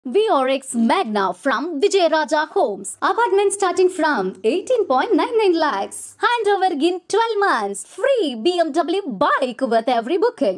VRX Magna from Vijayaraja Homes. Apartment starting from 18.99 lakhs. Handover in 12 months. Free BMW bike with every booking.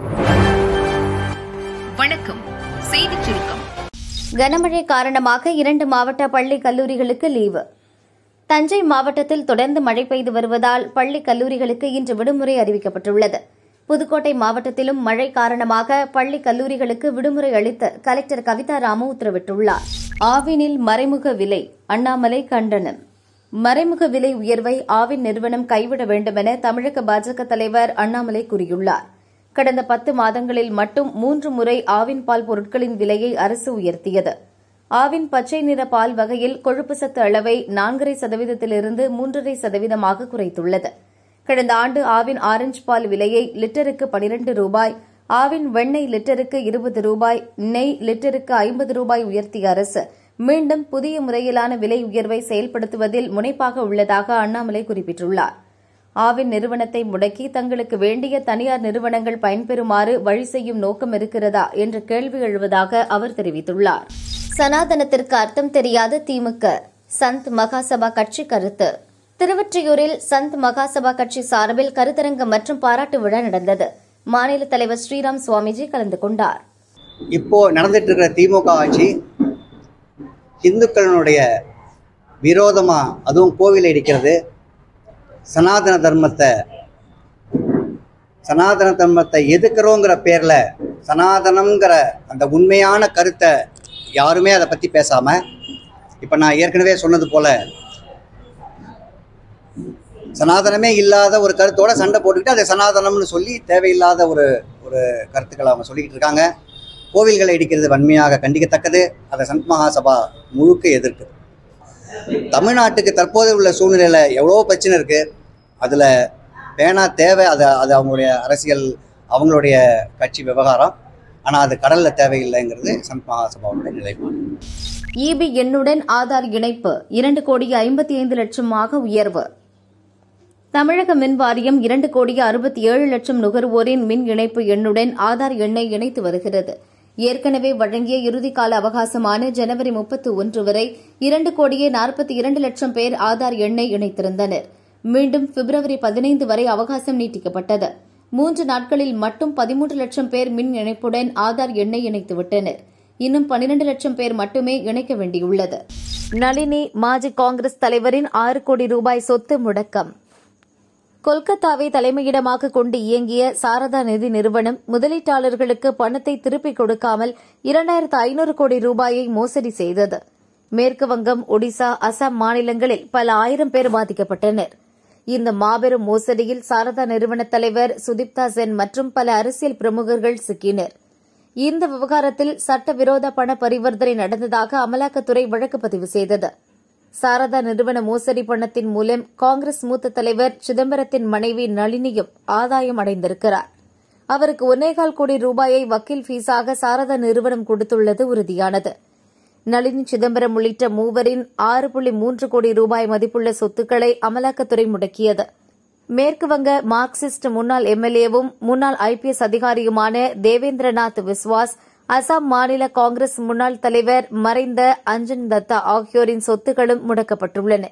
வணக்கம் செய்திச் சுருக்கம் கனமழை காரணமாக இரண்டு மாவட்ட பள்ளி கல்லூரிகளுக்கு லீவு தஞ்சை மாவட்டத்தில் தொடர்ந்து மழை பெய்து வருவதால் பள்ளி கல்லூரிகளுக்கு இன்று விடுமுறை அறிவிக்கப்பட்டுள்ளது புதுக்கோட்டை மாவட்டத்திலும் மழை காரணமாக பள்ளி கல்லூரிகளுக்கு விடுமுறை அளித்து கலெக்டர் கவிதா ராமு உத்தரவிட்டுள்ளார் ஆவினில் மறைமுக விலை அண்ணாமலை கண்டனம் மறைமுக விலை உயர்வை ஆவின் நிறுவனம் கைவிட வேண்டுமென தமிழக பாஜக தலைவர் அண்ணாமலை கூறியுள்ளார் கடந்த பத்து மாதங்களில் மட்டும் மூன்று முறை ஆவின் பால் பொருட்களின் விலையை அரசு உயர்த்தியது ஆவின் பச்சை நிற பால் வகையில் கொழுப்பு சத்து அளவை நான்கரை சதவீதத்திலிருந்து மூன்றரை சதவீதமாக குறைத்துள்ளது கடந்த ஆண்டு ஆவின் ஆரஞ்சு பால் விலையை லிட்டருக்கு பனிரண்டு ரூபாய் ஆவின் வெண்ணெய் லிட்டருக்கு இருபது ரூபாய் நெய் லிட்டருக்கு ஐம்பது ரூபாய் உயர்த்திய அரசு மீண்டும் புதிய முறையிலான விலை உயர்வை செயல்படுத்துவதில் முனைப்பாக உள்ளதாக அண்ணாமலை குறிப்பிட்டுள்ளார் ஆவின் நிறுவனத்தை முடக்கி தங்களுக்கு வேண்டிய தனியார் நிறுவனங்கள் பயன்பெறுமாறு வழி செய்யும் நோக்கம் இருக்கிறதா என்று கேள்வி எழுவதாக அவர் தெரிவித்துள்ளார் சனாதனத்திற்கு அர்த்தம் தெரியாத திமுக சந்த் மகாசபா கட்சி கருத்து திருவொற்றியூரில் சந்த் மகாசபா கட்சி சார்பில் கருத்தரங்கம் மற்றும் பாராட்டு விழா நடந்தது மாநில தலைவர் ஸ்ரீராம் சுவாமிஜி கலந்து கொண்டார் இப்போ நடந்துட்டு இருக்கிற திமுக ஆட்சி இந்துக்களினுடைய விரோதமா அதுவும் கோவிலை இடிக்கிறது சனாதன தர்மத்தை சனாதன தர்மத்தை எதுக்குறோங்கிற பேர்ல சனாதனம்ங்கிற அந்த உண்மையான கருத்தை யாருமே அதை பத்தி பேசாம இப்ப நான் ஏற்கனவே சொன்னது போல சனாதனமே இல்லாத ஒரு கருத்தோட சண்டை போட்டுக்கிட்டு அதை சனாதனம்னு சொல்லி தேவையில்லாத ஒரு ஒரு கருத்துக்களை அவங்க சொல்லிக்கிட்டு இருக்காங்க கோவில்களை இடிக்கிறது வன்மையாக கண்டிக்கத்தக்கது அதை சந்த் மகாசபா முழுக்க எதிர்க்குது தமிழ்நாட்டுக்கு தற்போது உள்ள சூழ்நிலையில் எவ்வளோ பிரச்சனை இருக்குது அதில் வேணா தேவை அது அது அவங்களுடைய அரசியல் அவங்களுடைய கட்சி விவகாரம் ஆனால் அது கடலில் தேவையில்லைங்கிறது சந்த் மகாசபாவுடைய நிலைப்பாடு இபி எண்ணுடன் ஆதார் இணைப்பு இரண்டு கோடி ஐம்பத்தி ஐந்து லட்சமாக உயர்வு தமிழக மின் வாரியம் இரண்டு கோடி அறுபத்தி ஏழு லட்சம் நுகர்வோரின் மின் இணைப்பு எண்ணுடன் ஆதார் எண்ணை இணைத்து வருகிறது ஏற்கனவே வழங்கிய இறுதிக்கால அவகாசமான ஜனவரி முப்பத்தி ஒன்று வரை இரண்டு கோடியே நாற்பத்தி இரண்டு லட்சம் பேர் ஆதார் எண்ணை இணைத்திருந்தனர் மீண்டும் பிப்ரவரி பதினைந்து வரை அவகாசம் நீட்டிக்கப்பட்டது மூன்று நாட்களில் மட்டும் பதிமூன்று லட்சம் பேர் மின் இணைப்புடன் ஆதார் எண்ணை இணைத்துவிட்டனர் இன்னும் பனிரண்டு லட்சம் பேர் மட்டுமே இணைக்க வேண்டியுள்ளது நளினி மாஜி காங்கிரஸ் தலைவரின் ஆறு கோடி ரூபாய் சொத்து முடக்கம் கொல்கத்தாவை தலைமையிடமாக கொண்டு இயங்கிய சாரதா நிதி நிறுவனம் முதலீட்டாளர்களுக்கு பணத்தை திருப்பிக் கொடுக்காமல் இரண்டாயிரத்து ஐநூறு கோடி ரூபாயை மோசடி செய்தது மேற்கு வங்கம் ஒடிசா அசாம் மாநிலங்களில் பல ஆயிரம் பேர் பாதிக்கப்பட்டனர் இந்த மாபெரும் மோசடியில் சாரதா நிறுவன தலைவர் சுதீப்தா சென் மற்றும் பல அரசியல் பிரமுகர்கள் சிக்கினர் இந்த விவகாரத்தில் சட்டவிரோத பண பரிவர்த்தனை நடந்ததாக அமலாக்கத்துறை வழக்கு பதிவு செய்தது சாரதா நிறுவன மோசடி பணத்தின் மூலம் காங்கிரஸ் மூத்த தலைவர் சிதம்பரத்தின் மனைவி நளினியும் ஆதாயம் அடைந்திருக்கிறார் அவருக்கு ஒன்னேகால் கோடி ரூபாயை வக்கீல் ஃபீஸாக சாரதா நிறுவனம் கொடுத்துள்ளது உறுதியானது நளினி சிதம்பரம் உள்ளிட்ட மூவரின் ஆறு புள்ளி மூன்று கோடி ரூபாய் மதிப்புள்ள சொத்துக்களை அமலாக்கத்துறை முடக்கியது மேற்குவங்க மார்க்சிஸ்ட் முன்னாள் எம்எல்ஏவும் முன்னாள் ஐபிஎஸ் அதிகாரியுமான தேவேந்திரநாத் விஸ்வாஸ் அசாம் மாநில காங்கிரஸ் முன்னாள் தலைவர் மறைந்த அஞ்சன் தத்தா ஆகியோரின் சொத்துக்களும் முடக்கப்பட்டுள்ளன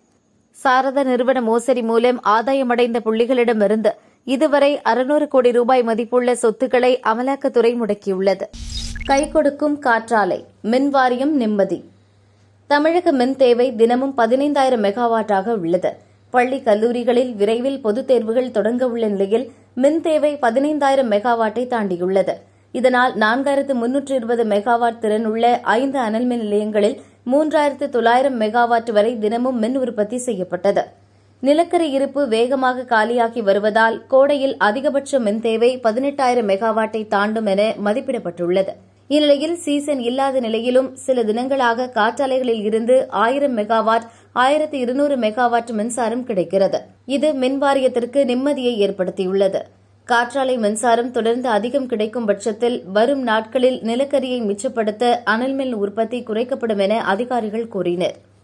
சாரதா நிறுவன மோசடி மூலம் ஆதாயமடைந்த புள்ளிகளிடமிருந்து இதுவரை அறுநூறு கோடி ரூபாய் மதிப்புள்ள சொத்துக்களை அமலாக்கத்துறை முடக்கியுள்ளது கை கொடுக்கும் காற்றாலை மின் வாரியம் நிம்மதி தமிழக மின் தேவை தினமும் பதினைந்தாயிரம் மெகாவாட்டாக உள்ளது பள்ளி கல்லூரிகளில் விரைவில் பொதுத் தேர்வுகள் தொடங்க உள்ள நிலையில் மின் தேவை பதினைந்தாயிரம் மெகாவாட்டை தாண்டியுள்ளது இதனால் நான்காயிரத்து முன்னூற்று இருபது மெகாவாட் திறன் உள்ள ஐந்து அனல் மின் நிலையங்களில் மூன்றாயிரத்து தொள்ளாயிரம் மெகாவாட் வரை தினமும் மின் உற்பத்தி செய்யப்பட்டது நிலக்கரி இருப்பு வேகமாக காலியாகி வருவதால் கோடையில் அதிகபட்ச மின் தேவை பதினெட்டாயிரம் மெகாவாட்டை தாண்டும் என மதிப்பிடப்பட்டுள்ளது இந்நிலையில் சீசன் இல்லாத நிலையிலும் சில தினங்களாக காற்றாலைகளில் இருந்து ஆயிரம் மெகாவாட் ஆயிரத்து இருநூறு மெகாவாட் மின்சாரம் கிடைக்கிறது இது மின் வாரியத்திற்கு நிம்மதியை ஏற்படுத்தியுள்ளது காற்றாலை மின்சாரம் தொடர்ந்து அதிகம் கிடைக்கும் பட்சத்தில் வரும் நாட்களில் நிலக்கரியை மிச்சப்படுத்த அனல் மின் உற்பத்தி குறைக்கப்படும் என அதிகாரிகள் கூறினர்